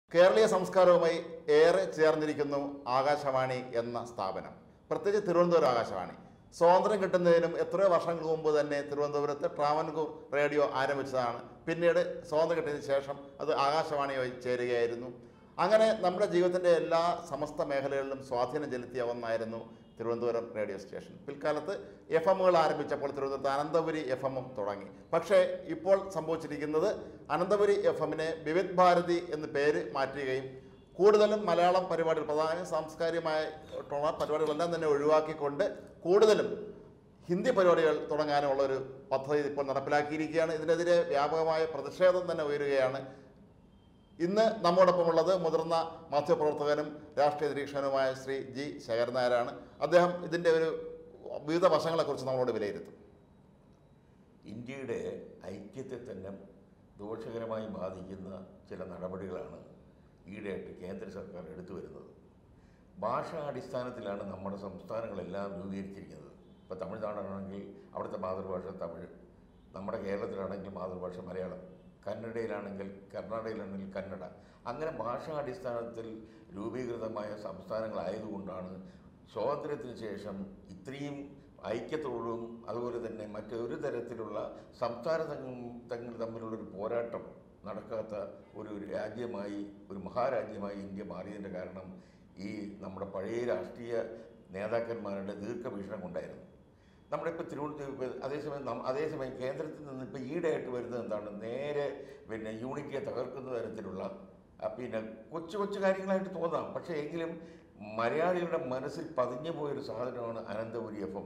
കേരളീയ സംസ്കാരവുമായി ഏറെ ചേർന്നിരിക്കുന്നു ആകാശവാണി എന്ന സ്ഥാപനം പ്രത്യേകിച്ച് തിരുവനന്തപുരം ആകാശവാണി സ്വാതന്ത്ര്യം കിട്ടുന്നതിനും എത്രയോ വർഷങ്ങൾക്ക് മുമ്പ് തന്നെ തിരുവനന്തപുരത്ത് ട്രാവൻകൂർ റേഡിയോ ആരംഭിച്ചതാണ് പിന്നീട് സ്വാതന്ത്ര്യം കിട്ടിയതിന് ശേഷം അത് ആകാശവാണിയായി ചേരുകയായിരുന്നു അങ്ങനെ നമ്മുടെ ജീവിതത്തിൻ്റെ എല്ലാ സമസ്ത മേഖലകളിലും സ്വാധീനം ചെലുത്തിയ ഒന്നായിരുന്നു തിരുവനന്തപുരം റേഡിയോ സ്റ്റേഷൻ പിൽക്കാലത്ത് എഫ് എമ്മുകൾ ആരംഭിച്ചപ്പോൾ തിരുവനന്തപുരത്ത് അനന്തപുരി എഫ് എമ്മും തുടങ്ങി പക്ഷേ ഇപ്പോൾ സംഭവിച്ചിരിക്കുന്നത് അനന്തപുരി എഫ് എമ്മിനെ വിവിധ് ഭാരതി എന്ന് പേര് മാറ്റുകയും കൂടുതലും മലയാളം പരിപാടികൾ പ്രധാന സാംസ്കാരികമായിട്ടുള്ള പരിപാടികളെല്ലാം തന്നെ ഒഴിവാക്കിക്കൊണ്ട് കൂടുതലും ഹിന്ദി പരിപാടികൾ തുടങ്ങാനുള്ള ഒരു പദ്ധതി ഇപ്പോൾ നടപ്പിലാക്കിയിരിക്കുകയാണ് ഇതിനെതിരെ വ്യാപകമായ പ്രതിഷേധം തന്നെ ഉയരുകയാണ് ഇന്ന് നമ്മോടൊപ്പമുള്ളത് മുതിർന്ന മാധ്യമപ്രവർത്തകനും രാഷ്ട്രീയ നിരീക്ഷകനുമായ ശ്രീ ജി ശേഖരൻ നായരാണ് അദ്ദേഹം ഇതിൻ്റെ ഒരു വിവിധ വശങ്ങളെക്കുറിച്ച് നമ്മളോട് വിലയിരുത്തും ഇന്ത്യയുടെ ഐക്യത്തെ തന്നെ ദോഷകരമായി ബാധിക്കുന്ന ചില നടപടികളാണ് ഈയിടെയായിട്ട് കേന്ദ്ര സർക്കാർ എടുത്തു വരുന്നത് ഭാഷാ അടിസ്ഥാനത്തിലാണ് നമ്മുടെ സംസ്ഥാനങ്ങളെല്ലാം രൂപീകരിച്ചിരിക്കുന്നത് ഇപ്പോൾ തമിഴ്നാടാണെങ്കിൽ അവിടുത്തെ മാതൃഭാഷ തമിഴ് നമ്മുടെ കേരളത്തിലാണെങ്കിൽ മാതൃഭാഷ മലയാളം കന്നഡയിലാണെങ്കിൽ കർണാടകയിലാണെങ്കിൽ കന്നഡ അങ്ങനെ ഭാഷാ അടിസ്ഥാനത്തിൽ രൂപീകൃതമായ സംസ്ഥാനങ്ങളായതുകൊണ്ടാണ് സ്വാതന്ത്ര്യത്തിന് ശേഷം ഇത്രയും ഐക്യത്തോടും അതുപോലെ തന്നെ മറ്റൊരു തരത്തിലുള്ള സംസ്ഥാന തങ്ങൾ തമ്മിലുള്ളൊരു പോരാട്ടം നടക്കാത്ത ഒരു രാജ്യമായി ഒരു മഹാരാജ്യമായി ഇന്ത്യ മാറിയതിൻ്റെ കാരണം ഈ നമ്മുടെ പഴയ രാഷ്ട്രീയ നേതാക്കന്മാരുടെ ദീർഘവീക്ഷണം കൊണ്ടായിരുന്നു നമ്മുടെ ഇപ്പോൾ തിരുവനന്തപുരം അതേസമയം നം- അതേസമയം കേന്ദ്രത്തിൽ നിന്ന് ഇപ്പോൾ ഈടായിട്ട് വരുന്നത് എന്താണ് നേരെ പിന്നെ യൂണിറ്റിയെ തകർക്കുന്ന തരത്തിലുള്ള ആ, പിന്നെ കൊച്ചു കൊച്ചു കാര്യങ്ങളായിട്ട് തോന്നാം പക്ഷേ എങ്കിലും മലയാളികളുടെ മനസ്സിൽ പതിഞ്ഞു പോയൊരു സാധനമാണ് അനന്തപുരി എഫ് എം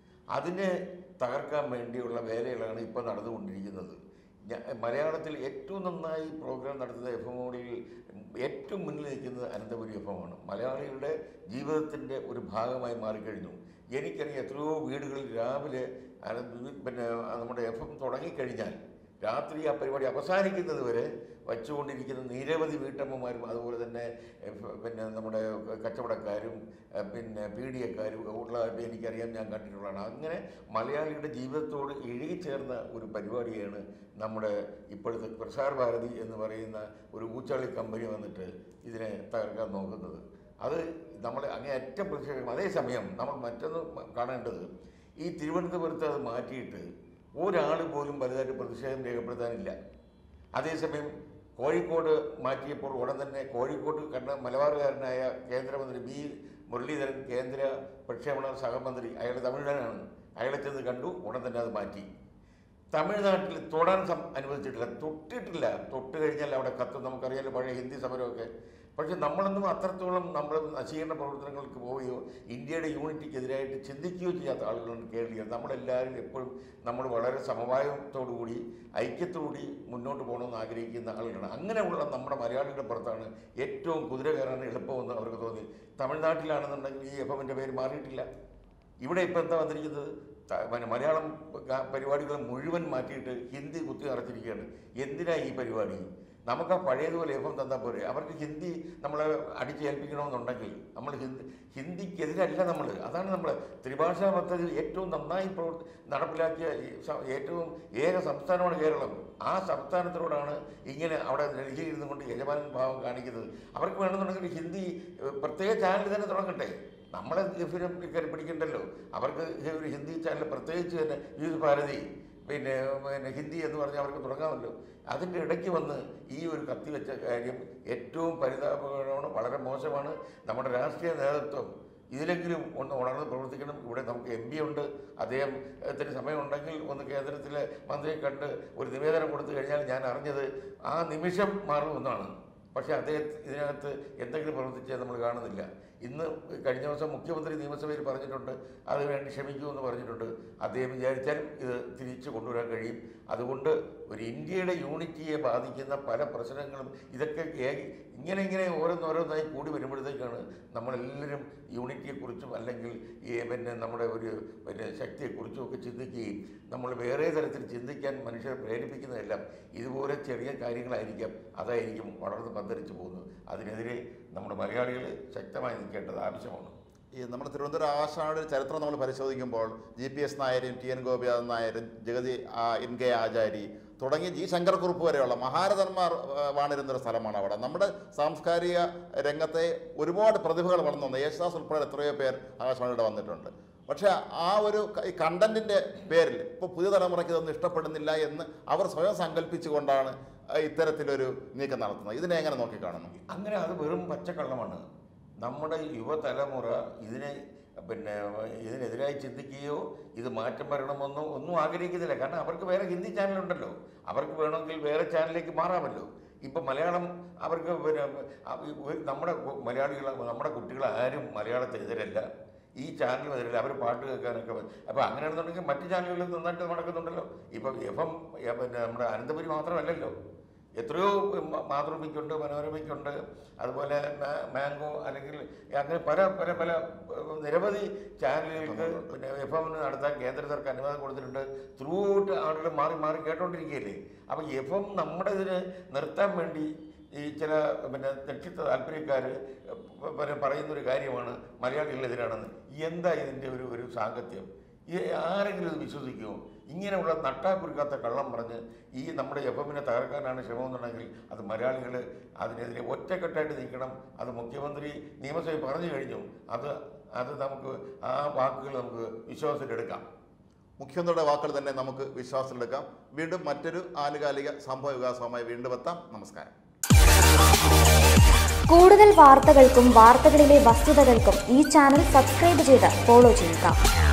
അതിനെ തകർക്കാൻ വേണ്ടിയുള്ള വേലകളാണ് ഇപ്പോൾ നടന്നുകൊണ്ടിരിക്കുന്നത് ഞ- മലയാളത്തിൽ ഏറ്റവും നന്നായി പ്രോഗ്രാം നടത്തുന്ന എഫ് എമ്മുകളിൽ ഏറ്റവും മുന്നിൽ നിൽക്കുന്നത് അനന്തപുരി എഫ് എമ്മാണ് മലയാളികളുടെ ജീവിതത്തിൻ്റെ ഒരു ഭാഗമായി മാറിക്കഴിഞ്ഞു എനിക്കറിയാം എത്രയോ വീടുകളിൽ രാവിലെ അനന്ത പിന്നെ നമ്മുടെ എഫ് എം തുടങ്ങിക്കഴിഞ്ഞാൽ രാത്രി ആ പരിപാടി അവസാനിക്കുന്നത് വരെ വച്ചുകൊണ്ടിരിക്കുന്ന നിരവധി വീട്ടമ്മമാരും അതുപോലെ തന്നെ എഫ് പിന്നെ നമ്മുടെ കച്ചവടക്കാരും എഹ് പിന്നെ പീഡിയക്കാരും ഉള്ളതായിട്ട് എനിക്കറിയാം ഞാൻ കണ്ടിട്ടുള്ളതാണ് അങ്ങനെ മലയാളിയുടെ ജീവിതത്തോട് ഇഴുകിച്ചേർന്ന ഒരു പരിപാടിയാണ് നമ്മുടെ ഇപ്പോഴത്തെ പ്രസാർ ഭാരതി എന്ന് പറയുന്ന ഒരു ഊച്ചാളി കമ്പനി വന്നിട്ട് ഇതിനെ തകർക്കാൻ നോക്കുന്നത് അത് നമ്മളെ അങ്ങേയറ്റം പ്രതിഷേധിക്കണം അതേസമയം നമ്മൾ മറ്റൊന്ന് കാണേണ്ടത് ഈ തിരുവനന്തപുരത്ത് അത് മാറ്റിയിട്ട് ഒരാൾ പോലും വലുതായിട്ട് പ്രതിഷേധം രേഖപ്പെടുത്താനില്ല അതേസമയം കോഴിക്കോട് മാറ്റിയപ്പോൾ ഉടൻ തന്നെ കോഴിക്കോട്ട് കണ്ട മലബാറുകാരനായ കേന്ദ്രമന്ത്രി ബി മുരളീധരൻ കേന്ദ്ര പ്രക്ഷേപണ സഹമന്ത്രി അയാൾ തമിഴ്നാടാണ് അയാളെ ചെന്ന് കണ്ടു ഉടൻ തന്നെ അത് മാറ്റി തമിഴ്നാട്ടിൽ തൊടാൻ സം അനുവദിച്ചിട്ടില്ല തൊട്ടിട്ടില്ല തൊട്ട് കഴിഞ്ഞാൽ അവിടെ കത്തും നമുക്കറിയാലോ പഴയ ഹിന്ദി സമരമൊക്കെ പക്ഷെ നമ്മളൊന്നും അത്രത്തോളം നമ്മൾ നശീകരണ പ്രവർത്തനങ്ങൾക്ക് പോവുകയോ ഇന്ത്യയുടെ യൂണിറ്റിക്കെതിരായിട്ട് ചിന്തിക്കുകയോ ചെയ്യാത്ത ആളുകളാണ് കേരളീയർ നമ്മളെല്ലാവരും എപ്പോഴും നമ്മൾ വളരെ സമവായത്തോടുകൂടി ഐക്യത്തോടുകൂടി മുന്നോട്ട് പോകണമെന്ന് ആഗ്രഹിക്കുന്ന ആളുകളാണ് അങ്ങനെയുള്ള നമ്മുടെ മലയാളികളുടെ പുറത്താണ് ഏറ്റവും കുതിര കയറാൻ എളുപ്പമെന്ന് അവർക്ക് തോന്നി തമിഴ്നാട്ടിലാണെന്നുണ്ടെങ്കിൽ ഈ എഫ് എമ്മിൻ്റെ പേര് മാറിയിട്ടില്ല ഇവിടെ ഇപ്പം എന്താ വന്നിരിക്കുന്നത് ത- പിന്നെ മലയാളം ഗ- പരിപാടികൾ മുഴുവൻ മാറ്റിയിട്ട് ഹിന്ദി കുത്തി നിറച്ചിരിക്കുകയാണ് എന്തിനാ ഈ പരിപാടി നമുക്ക് ആ പഴയതുപോലെ എഫ് എം തന്നാൽ പോരെ അവർക്ക് ഹിന്ദി നമ്മളെ അടിച്ചേൽപ്പിക്കണമെന്നുണ്ടെങ്കിൽ നമ്മൾ ഹിന്ദി ഹിന്ദിക്കെതിരല്ല നമ്മൾ അതാണ് നമ്മൾ ത്രിഭാഷാ പദ്ധതി ഏറ്റവും നന്നായി പ്രവർത്തി നടപ്പിലാക്കിയ ഈ സ- ഏറ്റവും ഏക സംസ്ഥാനമാണ് കേരളം ആ സംസ്ഥാനത്തിനോടാണ് ഇങ്ങനെ അവിടെ ഡൽഹിയിൽ ഇരുന്നു കൊണ്ട് യജമാനൻ ഭാവം കാണിക്കുന്നത് അവർക്ക് വേണമെന്നുണ്ടെങ്കിൽ ഹിന്ദി ഏഹ്, പ്രത്യേക ചാനൽ തന്നെ തുടങ്ങട്ടെ നമ്മളെ എഫിനും കയറി പിടിക്കണ്ടല്ലോ അവർക്ക് ഒരു ഹിന്ദി ചാനൽ പ്രത്യേകിച്ച് തന്നെ യൂസ് ഭാരതി പിന്നെ പിന്നെ ഹിന്ദി എന്ന് പറഞ്ഞാൽ അവർക്ക് തുടങ്ങാമല്ലോ അതിൻ്റെ ഇടയ്ക്ക് വന്ന് ഈ ഒരു കത്തി വെച്ച കാര്യം ഏറ്റവും പരിതാപകരമാണ് വളരെ മോശമാണ് നമ്മുടെ രാഷ്ട്രീയ നേതൃത്വം ഇതിലെങ്കിലും ഒന്ന് ഉണർന്ന് പ്രവർത്തിക്കണം ഇവിടെ നമുക്ക് എം പി ഉണ്ട് അദ്ദേഹത്തിന് സമയമുണ്ടെങ്കിൽ ഒന്ന് കേന്ദ്രത്തിലെ മന്ത്രിയെ കണ്ട് ഒരു നിവേദനം കൊടുത്തു കഴിഞ്ഞാൽ ഞാൻ അറിഞ്ഞത് ആ നിമിഷം മാറുമെന്നാണ് പക്ഷേ അദ്ദേഹം ഇതിനകത്ത് എന്തെങ്കിലും പ്രവർത്തിച്ചാൽ നമ്മൾ കാണുന്നില്ല ഇന്ന് കഴിഞ്ഞ ദിവസം മുഖ്യമന്ത്രി നിയമസഭയിൽ പറഞ്ഞിട്ടുണ്ട് അത് വേണ്ടി ക്ഷമിക്കുമെന്ന് പറഞ്ഞിട്ടുണ്ട് അദ്ദേഹം വിചാരിച്ചാലും ഇത് തിരിച്ചു കൊണ്ടുവരാൻ കഴിയും അതുകൊണ്ട് ഒരു ഇന്ത്യയുടെ യൂണിറ്റിയെ ബാധിക്കുന്ന പല പ്രശ്നങ്ങളും ഇതൊക്കെ ഏ- ഇങ്ങനെ ഇങ്ങനെ ഓരോന്നോരോന്നായി കൂടി വരുമ്പോഴത്തേക്കാണ് നമ്മളെല്ലാവരും യൂണിറ്റിയെക്കുറിച്ചും അല്ലെങ്കിൽ ഈ പിന്നെ നമ്മുടെ ഒരു പിന്നെ ശക്തിയെക്കുറിച്ചും ഒക്കെ ചിന്തിക്കുകയും നമ്മൾ വേറെ തരത്തിൽ ചിന്തിക്കാൻ മനുഷ്യരെ പ്രേരിപ്പിക്കുന്നതെല്ലാം ഇതുപോലെ ചെറിയ കാര്യങ്ങളായിരിക്കാം അതായിരിക്കും വളർന്ന് പന്തലിച്ചു പോകുന്നത് അതിനെതിരെ നമ്മുടെ മലയാളികൾ ശക്തമായി നിൽക്കേണ്ടത് ആവശ്യമാണ് ഈ നമ്മുടെ തിരുവനന്തപുരം ആകാശവാണിയുടെ ചരിത്രം നമ്മൾ പരിശോധിക്കുമ്പോൾ ജി പി എസ് നായരും ടി എൻ ഗോപിനാഥൻ നായരും ജഗതി ആ, എൻ കെ ആചാരി തുടങ്ങി ജി ശങ്കർക്കുറുപ്പ് വരെയുള്ള മഹാരഥന്മാർ ആ, വാണിരുന്നൊരു സ്ഥലമാണ് അവിടെ നമ്മുടെ സാംസ്കാരിക രംഗത്തെ ഒരുപാട് പ്രതിഭകൾ വളർന്നു വന്നു യേശുദാസ് ഉൾപ്പെടെ എത്രയോ പേർ ആകാശവാണിയുടെ വന്നിട്ടുണ്ട് പക്ഷേ ആ ഒരു ക- ഈ കണ്ടന്റിന്റെ പേരിൽ ഇപ്പോൾ പുതിയ തലമുറയ്ക്ക് ഇതൊന്നും ഇഷ്ടപ്പെടുന്നില്ല എന്ന് അവർ സ്വയം സങ്കല്പിച്ചുകൊണ്ടാണ് ആ, ഇത്തരത്തിലൊരു നീക്കം നടത്തുന്നത് ഇതിനെ എങ്ങനെ നോക്കിക്കാണുന്നു അങ്ങനെ അത് വെറും പച്ചക്കള്ളമാണ് നമ്മുടെ യുവതലമുറ ഇതിനെ പിന്നെ ഇതിനെതിരായി ചിന്തിക്കുകയോ ഇത് മാറ്റം വരണമെന്നോ ഒന്നും ആഗ്രഹിക്കുന്നില്ല കാരണം അവർക്ക് വേറെ ഹിന്ദി ചാനലുണ്ടല്ലോ അവർക്ക് വേണമെങ്കിൽ വേറെ ചാനലിലേക്ക് മാറാമല്ലോ ഇപ്പം മലയാളം അവർക്ക് പിന്നെ അ- ഈ ഒരു- നമ്മുടെ കു- മലയാളികൾ നമ്മുടെ കുട്ടികൾ ആരും മലയാളത്തിനെതിരല്ല ഈ ചാനലും എതിരല്ല അവർ പാട്ട് കേൾക്കാനൊക്കെ വ- അപ്പോൾ അങ്ങനെയാണെന്നുണ്ടെങ്കിൽ മറ്റ് ചാനലുകളിൽ നന്നായിട്ട് നടക്കുന്നുണ്ടല്ലോ ഇപ്പം എഫ് എം പിന്നെ നമ്മുടെ അനന്തപുരി മാത്രമല്ലല്ലോ എത്രയോ മ- മാതൃഭൂമിക്കുണ്ട് മനോരമയ്ക്കുണ്ട് അതുപോലെ മാ- മാംഗോ അല്ലെങ്കിൽ അങ്ങനെ പല പല പല ഏഹ്, നിരവധി ചാനലുകൾക്ക് പിന്നെ എഫ് എമ്മിന് നടത്താൻ കേന്ദ്ര സർക്കാർ അനുവാദം കൊടുത്തിട്ടുണ്ട് ത്രൂ ഔട്ട് ആളുകൾ മാറി മാറി കേട്ടോണ്ടിരിക്കുകയല്ലേ അപ്പം എഫ് എം നമ്മുടെ ഇതിന് നിർത്താൻ വേണ്ടി ഈ ചില പിന്നെ നിക്ഷിപ്ത താല്പര്യക്കാർ പിന്നെ പറയുന്നൊരു കാര്യമാണ് മലയാളികളെതിരാണെന്ന് എന്താ ഇതിൻ്റെ ഒരു ഒരു സാങ്കത്യം ഈ ആരെങ്കിലും ഇത് വിശ്വസിക്കുമോ ഇങ്ങനെയുള്ള നട്ടാക്കുരുക്കാത്ത കള്ളം പറഞ്ഞ് ഈ നമ്മുടെ എഫ് എമ്മിനെ തകർക്കാനാണ് ശ്രമമെന്നുണ്ടെങ്കിൽ അത് മലയാളികൾ അതിനെതിരെ ഒറ്റക്കെട്ടായിട്ട് നിൽക്കണം അത് മുഖ്യമന്ത്രി നിയമസഭയിൽ പറഞ്ഞു കഴിഞ്ഞു അത് അത് നമുക്ക് ആ വാക്കുകൾ നമുക്ക് വിശ്വാസത്തിലെടുക്കാം മുഖ്യമന്ത്രിയുടെ വാക്കുകൾ തന്നെ നമുക്ക് വിശ്വാസത്തിലെടുക്കാം വീണ്ടും മറ്റൊരു ആനുകാലിക സംഭവ വികാസവുമായി വീണ്ടും എത്താം നമസ്കാരം കൂടുതൽ വാർത്തകൾക്കും വാർത്തകളിലെ വസ്തുതകൾക്കും ഈ ചാനൽ സബ്സ്ക്രൈബ് ചെയ്ത് ഫോളോ ചെയ്യുക